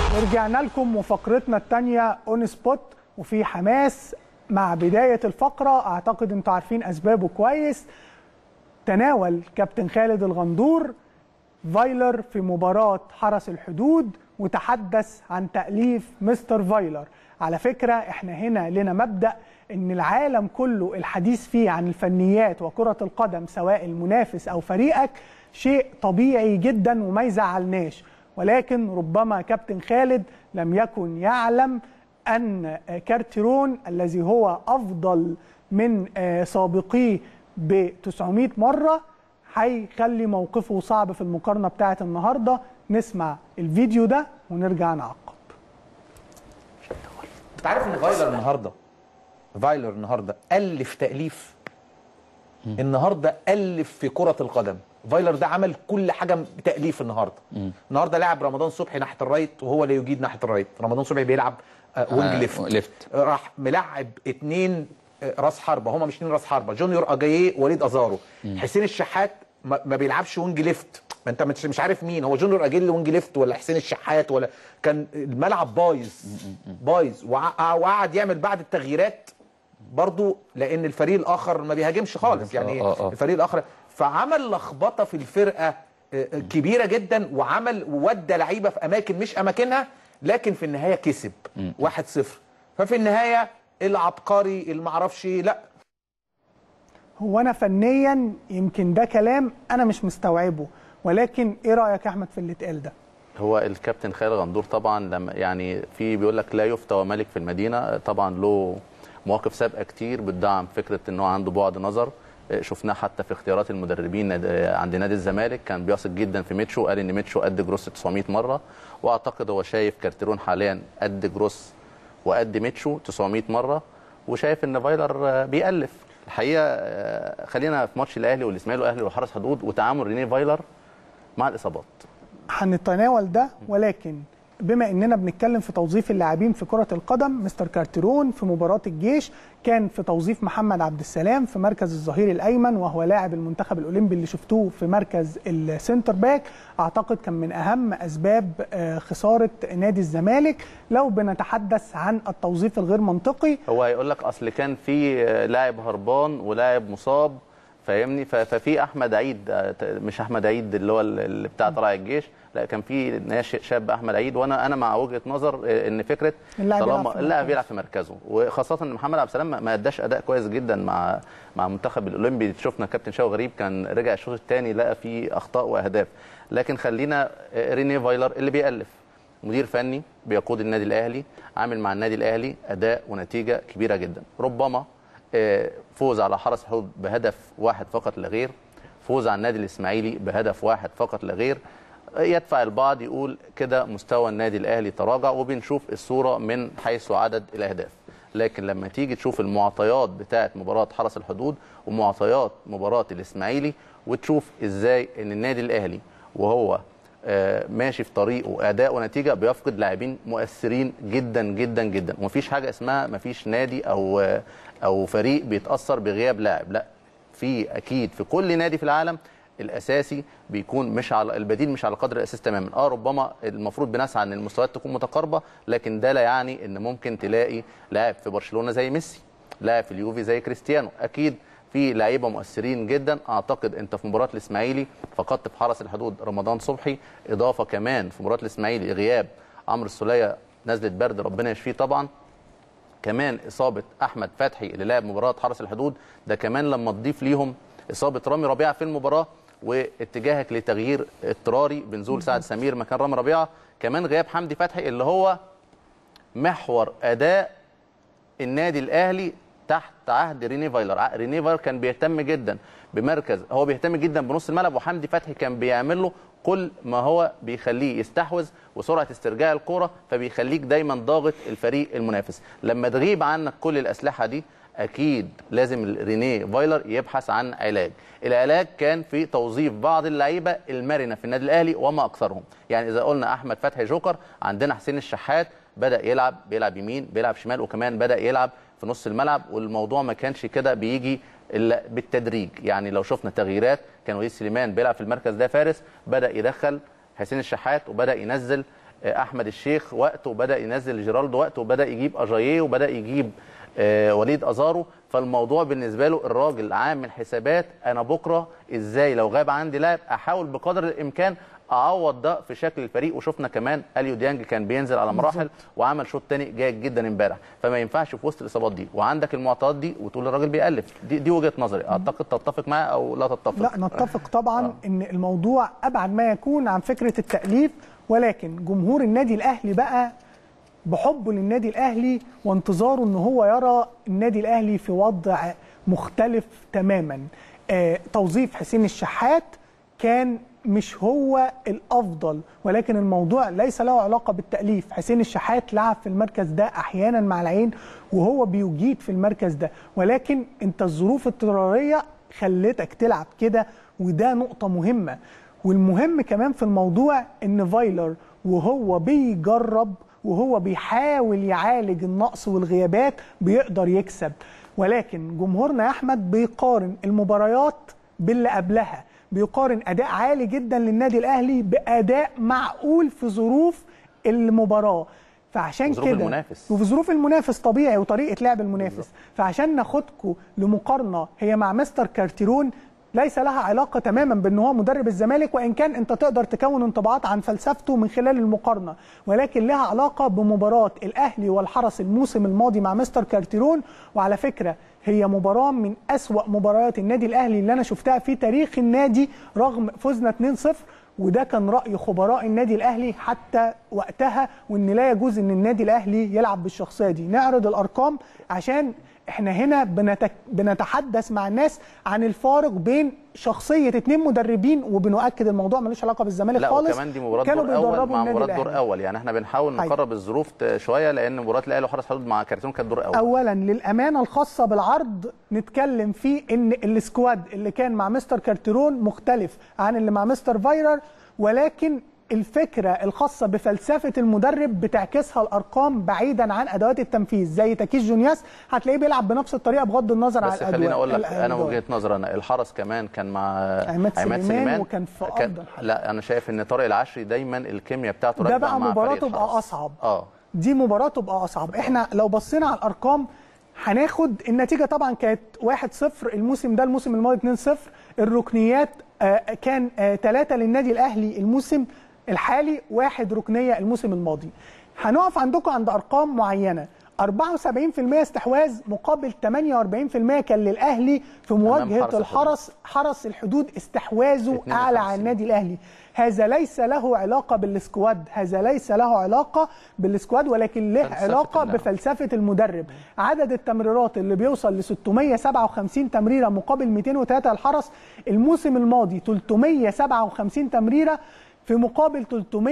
ورجعنا لكم وفقرتنا الثانيه اون سبوت وفي حماس مع بدايه الفقره اعتقد انتوا عارفين اسبابه كويس تناول كابتن خالد الغندور فايلر في مباراه حرس الحدود وتحدث عن تاليف مستر فايلر على فكره احنا هنا لنا مبدا ان العالم كله الحديث فيه عن الفنيات وكره القدم سواء المنافس او فريقك شيء طبيعي جدا وما يزعلناش ولكن ربما كابتن خالد لم يكن يعلم ان كارتيرون الذي هو افضل من سابقيه ب 900 مره هيخلي موقفه صعب في المقارنه بتاعه النهارده نسمع الفيديو ده ونرجع نعقب انت عارف ان فايلر النهارده فايلر النهارده الف تاليف النهارده الف في كره القدم فايلر ده عمل كل حاجه بتاليف النهارده النهارده لعب رمضان صبحي ناحيه الرايت وهو لا يجيد ناحيه الرايت رمضان صبحي بيلعب آه وينج آه، ليفت ليفت. راح ملعب اتنين آه، راس حربه هما مش اتنين راس حربه جونيور اجاييه وليد ازارو حسين الشحات ما ما بيلعبش وينج ليفت ما انت مش مش عارف مين هو جونيور اجاييه اللي وينج ليفت ولا حسين الشحات ولا كان الملعب بايظ بايظ وع- وقعد يعمل بعد التغييرات برضو لان الفريق الاخر ما بيهاجمش خالص يعني آه، آه. الفريق الاخر فعمل لخبطه في الفرقه آه، آه، كبيره جدا وعمل وودى لعيبه في اماكن مش اماكنها لكن في النهايه كسب 1-0 ففي النهايه العبقري اللي معرفش لا هو انا فنيا يمكن ده كلام انا مش مستوعبه ولكن ايه رايك يا احمد في اللي اتقال ده هو الكابتن خالد غندور طبعا لما يعني في بيقول لك لا يفتى وملك في المدينه طبعا له مواقف سابقه كتير بتدعم فكره ان هو عنده بعد نظر شفناه حتى في اختيارات المدربين ناد- عند نادي الزمالك كان بيثق جدا في ميتشو قال ان ميتشو قد جروس 900 مره واعتقد هو شايف كارتيرون حاليا قد جروس وقد ميتشو 900 مره وشايف ان فايلر بيألف الحقيقه آه، خلينا في ماتش الاهلي والاسماعيلي والاهلي وحرس حدود وتعامل رينيه فايلر مع الاصابات هنتناول ده ولكن بما اننا بنتكلم في توظيف اللاعبين في كره القدم مستر كارتيرون في مباراه الجيش كان في توظيف محمد عبد السلام في مركز الظهير الايمن وهو لاعب المنتخب الاولمبي اللي شفتوه في مركز السنتر باك اعتقد كان من اهم اسباب آه، خساره نادي الزمالك لو بنتحدث عن التوظيف الغير منطقي هو هيقول لك اصل كان في لاعب هربان ولاعب مصاب فاهمني ف- ففي احمد عيد آه، ت- مش احمد عيد اللي هو اللي بتاع طلائع الجيش لا كان في ناشئ شاب احمد عيد وانا انا مع وجهه نظر آه، ان فكره اللاعب يلعب طالما في اللاعب مركزه. بيلعب في مركزه وخاصه ان محمد عبد السلام ما- ما اداش اداء كويس جدا مع مع المنتخب الاولمبي شفنا كابتن شاو غريب كان رجع الشوط الثاني لقى فيه اخطاء واهداف لكن خلينا آه، ريني فايلر اللي بيالف مدير فني بيقود النادي الاهلي عامل مع النادي الاهلي اداء ونتيجه كبيره جدا ربما آه، فوز على حرس حدود بهدف واحد فقط لا غير فوز على النادي الاسماعيلي بهدف واحد فقط لا غير آه، يدفع البعض يقول كده مستوى النادي الاهلي تراجع وبنشوف الصوره من حيث عدد الاهداف لكن لما تيجي تشوف المعطيات بتاعه مباراه حرس الحدود ومعطيات مباراه الاسماعيلي وتشوف ازاي ان النادي الاهلي وهو آه، ماشي في طريقه اداء ونتيجه بيفقد لاعبين مؤثرين جدا جدا جدا ومفيش حاجه اسمها مفيش نادي او آه، او فريق بيتاثر بغياب لاعب لا في اكيد في كل نادي في العالم الاساسي بيكون مش على البديل مش على قدر الاساس تماما اه ربما المفروض بنسعى ان المستويات تكون متقاربه لكن ده لا يعني ان ممكن تلاقي لاعب في برشلونه زي ميسي لاعب في اليوفي زي كريستيانو اكيد في لعيبه مؤثرين جدا اعتقد انت في مباراه الاسماعيلي فقدت في حرس الحدود رمضان صبحي اضافه كمان في مباراه الاسماعيلي غياب عمرو السوليه نزله برد ربنا يشفيه طبعا كمان اصابه احمد فتحي اللي لعب مباراه حرس الحدود ده كمان لما تضيف ليهم اصابه رامي ربيعه في المباراه واتجاهك لتغيير اضطراري بنزول سعد سمير مكان رامي ربيعه كمان غياب حمدي فتحي اللي هو محور اداء النادي الاهلي تحت عهد ريني فايلر ع- ريني فايلر كان بيهتم جدا بمركز هو بيهتم جدا بنص الملعب وحمدي فتحي كان بيعمل له كل ما هو بيخليه يستحوذ وسرعه استرجاع الكوره فبيخليك دايما ضاغط الفريق المنافس لما تغيب عنك كل الاسلحه دي اكيد لازم رينيه فايلر يبحث عن علاج العلاج كان في توظيف بعض اللعيبه المرنه في النادي الاهلي وما اكثرهم يعني اذا قلنا احمد فتحي جوكر عندنا حسين الشحات بدا يلعب بيلعب يمين بيلعب شمال وكمان بدا يلعب في نص الملعب والموضوع ما كانش كده بيجي الا بالتدريج يعني لو شفنا تغييرات كان وليد سليمان بيلعب في المركز ده فارس بدا يدخل حسين الشحات وبدا ينزل آه، احمد الشيخ وقت وبدا ينزل جيرالدو وقت وبدا يجيب اجاييه وبدا يجيب آه، وليد ازارو فالموضوع بالنسبه له الراجل عامل حسابات انا بكره ازاي لو غاب عندي لاعب احاول بقدر الامكان اعوض ده في شكل الفريق وشفنا كمان اليو ديانج كان بينزل على مراحل وعمل شوط تاني جيد جدا امبارح فما ينفعش في وسط الاصابات دي وعندك المعطيات دي وتقول الراجل بيألف دي, دي وجهه نظري اعتقد تتفق معايا او لا تتفق لا نتفق طبعا ان الموضوع ابعد ما يكون عن فكره التاليف ولكن جمهور النادي الاهلي بقى بحبه للنادي الاهلي وانتظاره ان هو يرى النادي الاهلي في وضع مختلف تماما آه توظيف حسين الشحات كان مش هو الافضل ولكن الموضوع ليس له علاقه بالتاليف حسين الشحات لعب في المركز ده احيانا مع العين وهو بيجيد في المركز ده ولكن انت الظروف الاضطراريه خلتك تلعب كده وده نقطه مهمه والمهم كمان في الموضوع ان فايلر وهو بيجرب وهو بيحاول يعالج النقص والغيابات بيقدر يكسب ولكن جمهورنا يا احمد بيقارن المباريات باللي قبلها بيقارن اداء عالي جدا للنادي الاهلي باداء معقول في ظروف المباراه فعشان ظروف كده المنافس. وفي ظروف المنافس طبيعي وطريقه لعب المنافس فعشان ناخدكم لمقارنه هي مع مستر كارتيرون ليس لها علاقه تماما بان هو مدرب الزمالك وان كان انت تقدر تكون انطباعات عن فلسفته من خلال المقارنه ولكن لها علاقه بمباراه الاهلي والحرس الموسم الماضي مع مستر كارتيرون وعلى فكره هي مباراه من أسوأ مباريات النادي الاهلي اللي انا شفتها في تاريخ النادي رغم فوزنا 2-0 وده كان راي خبراء النادي الاهلي حتى وقتها وان لا يجوز ان النادي الاهلي يلعب بالشخصيه دي نعرض الارقام عشان احنا هنا بنتك... بنتحدث مع الناس عن الفارق بين شخصيه اتنين مدربين وبنؤكد الموضوع ملوش علاقه بالزمالك لا خالص وكمان دي مباراه كانوا دور اول بيدربوا مع النادي مباراه دور الأهلي. اول يعني احنا بنحاول أيوة. نقرب الظروف ت- شويه لان مباراه الاهلي وحرس حدود مع كارتون كانت دور اول اولا للامانه الخاصه بالعرض نتكلم فيه ان السكواد اللي كان مع مستر كارتيرون مختلف عن اللي مع مستر فايرر ولكن الفكره الخاصه بفلسفه المدرب بتعكسها الارقام بعيدا عن ادوات التنفيذ زي تاكيس جونياس هتلاقيه بيلعب بنفس الطريقه بغض النظر عن بس الادوات خليني اقول لك الأدوات. انا وجهه نظري انا الحرس كمان كان مع عماد سليمان وكان في أفضل حال. لا انا شايف ان طارق العشري دايما الكيمياء بتاعته ده راكبه بقى مع مباراة فريق تبقى الحرس. أصعب. اه دي مباراة تبقى أصعب احنا لو بصينا على الأرقام هناخد النتيجة طبعا كانت 1-0 الموسم ده الموسم الماضي 2-0 الركنيات آه، كان 3 للنادي الأهلي الموسم الحالي واحد ركنية الموسم الماضي هنقف عندكم عند أرقام معينة 74% استحواذ مقابل 48% كان للأهلي في مواجهة حرس الحدود. الحرس حرس الحدود استحواذه 52. أعلى عن النادي الاهلي هذا ليس له علاقه بالسكواد هذا ليس له علاقه بالسكواد ولكن له فلسفة علاقه اللعب. بفلسفه المدرب عدد التمريرات اللي بيوصل ل 657 تمريره مقابل 203 الحرس الموسم الماضي 357 تمريره في مقابل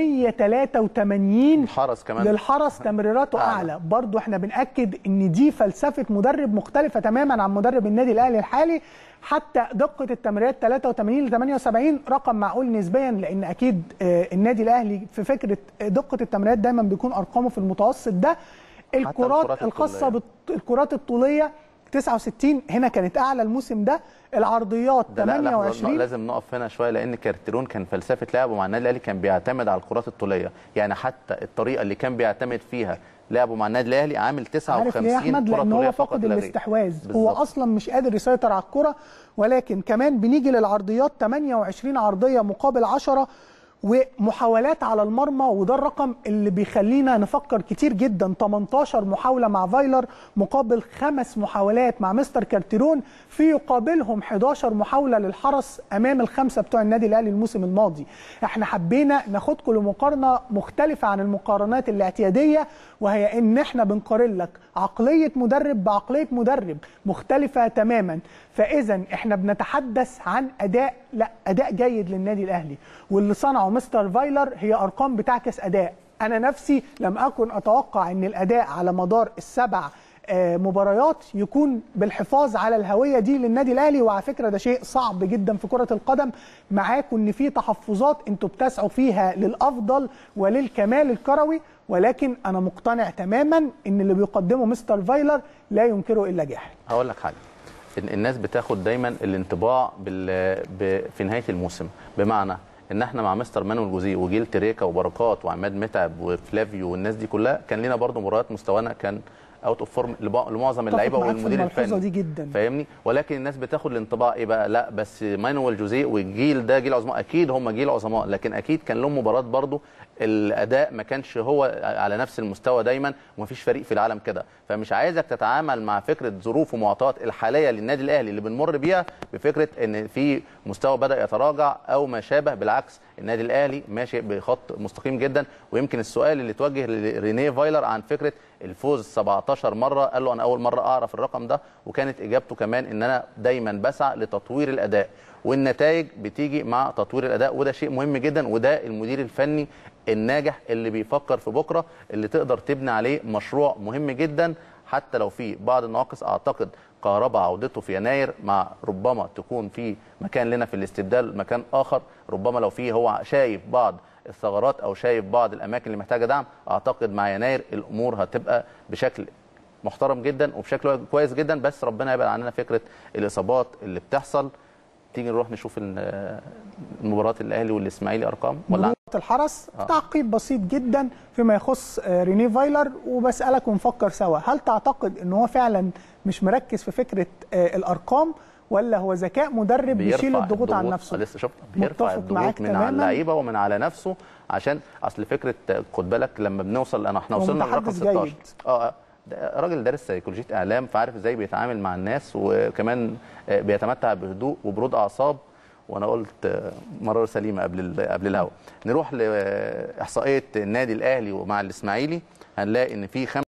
383 الحرس كمان للحرس تمريراته أعلى. اعلى برضو احنا بناكد ان دي فلسفه مدرب مختلفه تماما عن مدرب النادي الاهلي الحالي حتى دقه التمريرات 83 ل 78 رقم معقول نسبيا لان اكيد آه، النادي الاهلي في فكره دقه التمريرات دايما بيكون ارقامه في المتوسط ده الكرات الكرات الخاصه الطولية. بالكرات الطوليه 69 هنا كانت اعلى الموسم ده العرضيات ده لا لحظة 28 لازم نقف هنا شويه لان كارتيرون كان فلسفه لعبه مع النادي الاهلي كان بيعتمد على الكرات الطوليه يعني حتى الطريقه اللي كان بيعتمد فيها لعبه مع النادي الاهلي عامل 59 عارف ليه يا احمد كره لان طوليه هو فقط فقد لا غير. الاستحواذ هو بالظبط. اصلا مش قادر يسيطر على الكره ولكن كمان بنيجي للعرضيات 28 عرضيه مقابل 10 ومحاولات على المرمى وده الرقم اللي بيخلينا نفكر كتير جدا 18 محاوله مع فايلر مقابل خمس محاولات مع مستر كارتيرون في يقابلهم 11 محاوله للحرس امام الخمسه بتوع النادي الاهلي الموسم الماضي احنا حبينا ناخدكم لمقارنه مختلفه عن المقارنات الاعتياديه وهي ان احنا بنقارن لك عقليه مدرب بعقليه مدرب مختلفه تماما فاذا احنا بنتحدث عن اداء لا اداء جيد للنادي الاهلي واللي صنعه مستر فايلر هي ارقام بتعكس اداء انا نفسي لم اكن اتوقع ان الاداء على مدار السبع آه، مباريات يكون بالحفاظ على الهويه دي للنادي الاهلي وعلى فكره ده شيء صعب جدا في كره القدم معاكم ان في تحفظات انتوا بتسعوا فيها للافضل وللكمال الكروي ولكن انا مقتنع تماما ان اللي بيقدمه مستر فايلر لا ينكره الا جاحد هقول لك حاجه إن الناس بتاخد دايما الانطباع بال... ب... في نهايه الموسم بمعنى ان احنا مع مستر مانويل جوزيه وجيل تريكا وبركات وعماد متعب وفلافيو والناس دي كلها كان لنا برضو مباريات مستوانا كان اوت اوف فورم لمعظم اللعيبه معاك في والمدير الملحوظة الفني دي جدا. فاهمني ولكن الناس بتاخد الانطباع ايه بقى لا بس مانويل جوزيه والجيل ده جيل عظماء اكيد هم جيل عظماء لكن اكيد كان لهم مباراه برضو الاداء ما كانش هو على نفس المستوى دايما ومفيش فريق في العالم كده فمش عايزك تتعامل مع فكره ظروف ومعطيات الحاليه للنادي الاهلي اللي بنمر بيها بفكره ان في مستوى بدا يتراجع او ما شابه بالعكس النادي الاهلي ماشي بخط مستقيم جدا ويمكن السؤال اللي توجه لرينيه فايلر عن فكره الفوز 17 مره قال له انا اول مره اعرف الرقم ده وكانت اجابته كمان ان انا دايما بسعى لتطوير الاداء والنتائج بتيجي مع تطوير الاداء وده شيء مهم جدا وده المدير الفني الناجح اللي بيفكر في بكره اللي تقدر تبني عليه مشروع مهم جدا حتى لو في بعض النواقص اعتقد كهرباء عودته في يناير مع ربما تكون في مكان لنا في الاستبدال مكان اخر ربما لو في هو شايف بعض الثغرات او شايف بعض الاماكن اللي محتاجه دعم اعتقد مع يناير الامور هتبقى بشكل محترم جدا وبشكل كويس جدا بس ربنا يبعد عننا فكره الاصابات اللي بتحصل تيجي نروح نشوف المباراه الاهلي والاسماعيلي ارقام ولا مباراة الحرس آه. تعقيب بسيط جدا فيما يخص ريني فايلر وبسالك ونفكر سوا هل تعتقد ان هو فعلا مش مركز في فكره الارقام ولا هو ذكاء مدرب بيشيل الضغوط عن نفسه لسه شفت بيرفع الضغوط من على اللعيبه ومن على نفسه عشان اصل فكره خد بالك لما بنوصل انا احنا وصلنا لرقم 16 اه راجل دارس سيكولوجيه اعلام فعارف ازاي بيتعامل مع الناس وكمان بيتمتع بهدوء وبرود اعصاب وانا قلت مرار سليمه قبل قبل الهوا نروح لاحصائيه النادي الاهلي ومع الاسماعيلي هنلاقي ان في